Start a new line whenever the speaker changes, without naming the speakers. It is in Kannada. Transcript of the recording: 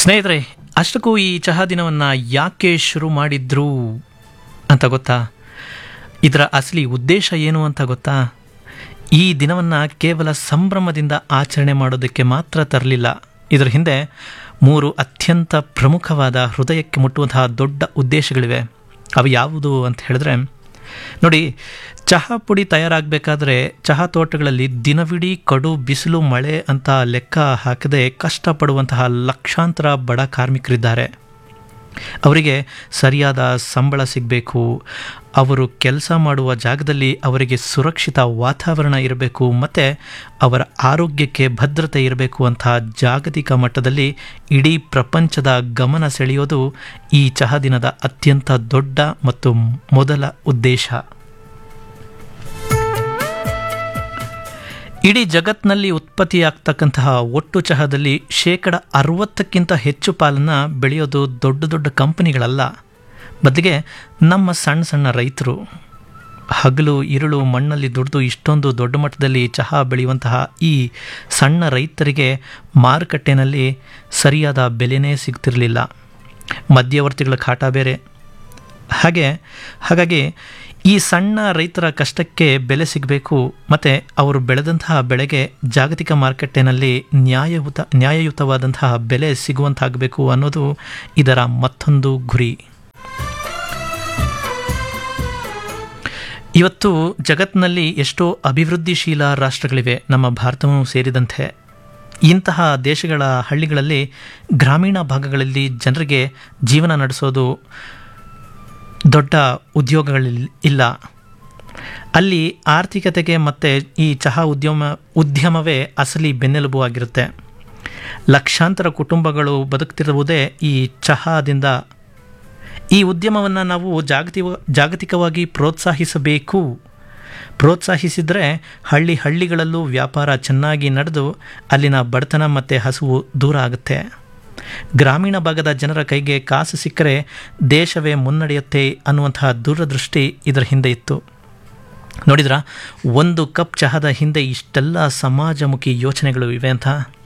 ಸ್ನೇಹಿತರೆ ಅಷ್ಟಕ್ಕೂ ಈ ಚಹಾ ದಿನವನ್ನು ಯಾಕೆ ಶುರು ಮಾಡಿದ್ರು ಅಂತ ಗೊತ್ತಾ ಇದರ ಅಸಲಿ ಉದ್ದೇಶ ಏನು ಅಂತ ಗೊತ್ತಾ ಈ ದಿನವನ್ನು ಕೇವಲ ಸಂಭ್ರಮದಿಂದ ಆಚರಣೆ ಮಾಡೋದಕ್ಕೆ ಮಾತ್ರ ತರಲಿಲ್ಲ ಇದರ ಹಿಂದೆ ಮೂರು ಅತ್ಯಂತ ಪ್ರಮುಖವಾದ ಹೃದಯಕ್ಕೆ ಮುಟ್ಟುವಂತಹ ದೊಡ್ಡ ಉದ್ದೇಶಗಳಿವೆ ಅವು ಯಾವುದು ಅಂತ ಹೇಳಿದ್ರೆ ನೋಡಿ ಚಹಾ ಪುಡಿ ತಯಾರಾಗಬೇಕಾದ್ರೆ ಚಹಾ ತೋಟಗಳಲ್ಲಿ ದಿನವಿಡೀ ಕಡು ಬಿಸಿಲು ಮಳೆ ಅಂತ ಲೆಕ್ಕ ಹಾಕದೆ ಕಷ್ಟಪಡುವಂತಹ ಲಕ್ಷಾಂತರ ಬಡ ಕಾರ್ಮಿಕರಿದ್ದಾರೆ ಅವರಿಗೆ ಸರಿಯಾದ ಸಂಬಳ ಸಿಗಬೇಕು ಅವರು ಕೆಲಸ ಮಾಡುವ ಜಾಗದಲ್ಲಿ ಅವರಿಗೆ ಸುರಕ್ಷಿತ ವಾತಾವರಣ ಇರಬೇಕು ಮತ್ತು ಅವರ ಆರೋಗ್ಯಕ್ಕೆ ಭದ್ರತೆ ಇರಬೇಕು ಅಂತ ಜಾಗತಿಕ ಮಟ್ಟದಲ್ಲಿ ಇಡೀ ಪ್ರಪಂಚದ ಗಮನ ಸೆಳೆಯೋದು ಈ ಚಹಾ ದಿನದ ಅತ್ಯಂತ ದೊಡ್ಡ ಮತ್ತು ಮೊದಲ ಉದ್ದೇಶ ಇಡೀ ಜಗತ್ತಿನಲ್ಲಿ ಉತ್ಪತ್ತಿಯಾಗ್ತಕ್ಕಂತಹ ಒಟ್ಟು ಚಹಾದಲ್ಲಿ ಶೇಕಡ ಅರವತ್ತಕ್ಕಿಂತ ಹೆಚ್ಚು ಪಾಲನ್ನು ಬೆಳೆಯೋದು ದೊಡ್ಡ ದೊಡ್ಡ ಕಂಪನಿಗಳಲ್ಲ ಬದಲಿಗೆ ನಮ್ಮ ಸಣ್ಣ ಸಣ್ಣ ರೈತರು ಹಗಲು ಇರುಳು ಮಣ್ಣಲ್ಲಿ ದುಡಿದು ಇಷ್ಟೊಂದು ದೊಡ್ಡ ಮಟ್ಟದಲ್ಲಿ ಚಹಾ ಬೆಳೆಯುವಂತಹ ಈ ಸಣ್ಣ ರೈತರಿಗೆ ಮಾರುಕಟ್ಟೆನಲ್ಲಿ ಸರಿಯಾದ ಬೆಲೆನೇ ಸಿಗ್ತಿರಲಿಲ್ಲ ಮಧ್ಯವರ್ತಿಗಳ ಕಾಟ ಬೇರೆ ಹಾಗೆ ಹಾಗಾಗಿ ಈ ಸಣ್ಣ ರೈತರ ಕಷ್ಟಕ್ಕೆ ಬೆಲೆ ಸಿಗಬೇಕು ಮತ್ತು ಅವರು ಬೆಳೆದಂತಹ ಬೆಳೆಗೆ ಜಾಗತಿಕ ಮಾರುಕಟ್ಟೆನಲ್ಲಿ ನ್ಯಾಯಯುತ ನ್ಯಾಯಯುತವಾದಂತಹ ಬೆಲೆ ಸಿಗುವಂತಾಗಬೇಕು ಅನ್ನೋದು ಇದರ ಮತ್ತೊಂದು ಗುರಿ ಇವತ್ತು ಜಗತ್ತಿನಲ್ಲಿ ಎಷ್ಟೋ ಅಭಿವೃದ್ಧಿಶೀಲ ರಾಷ್ಟ್ರಗಳಿವೆ ನಮ್ಮ ಭಾರತವೂ ಸೇರಿದಂತೆ ಇಂತಹ ದೇಶಗಳ ಹಳ್ಳಿಗಳಲ್ಲಿ ಗ್ರಾಮೀಣ ಭಾಗಗಳಲ್ಲಿ ಜನರಿಗೆ ಜೀವನ ನಡೆಸೋದು ದೊಡ್ಡ ಉದ್ಯೋಗಗಳಿಲ್ಲ ಇಲ್ಲ ಅಲ್ಲಿ ಆರ್ಥಿಕತೆಗೆ ಮತ್ತು ಈ ಚಹಾ ಉದ್ಯಮ ಉದ್ಯಮವೇ ಅಸಲಿ ಬೆನ್ನೆಲುಬು ಆಗಿರುತ್ತೆ ಲಕ್ಷಾಂತರ ಕುಟುಂಬಗಳು ಬದುಕ್ತಿರುವುದೇ ಈ ಚಹಾದಿಂದ ಈ ಉದ್ಯಮವನ್ನು ನಾವು ಜಾಗತಿಕ ಜಾಗತಿಕವಾಗಿ ಪ್ರೋತ್ಸಾಹಿಸಬೇಕು ಪ್ರೋತ್ಸಾಹಿಸಿದರೆ ಹಳ್ಳಿ ಹಳ್ಳಿಗಳಲ್ಲೂ ವ್ಯಾಪಾರ ಚೆನ್ನಾಗಿ ನಡೆದು ಅಲ್ಲಿನ ಬಡತನ ಮತ್ತು ಹಸುವು ದೂರ ಆಗುತ್ತೆ ಗ್ರಾಮೀಣ ಭಾಗದ ಜನರ ಕೈಗೆ ಕಾಸು ಸಿಕ್ಕರೆ ದೇಶವೇ ಮುನ್ನಡೆಯುತ್ತೆ ಅನ್ನುವಂತಹ ದೂರದೃಷ್ಟಿ ಇದರ ಹಿಂದೆ ಇತ್ತು ನೋಡಿದ್ರ ಒಂದು ಕಪ್ ಚಹಾದ ಹಿಂದೆ ಇಷ್ಟೆಲ್ಲ ಸಮಾಜಮುಖಿ ಯೋಚನೆಗಳು ಇವೆ ಅಂತ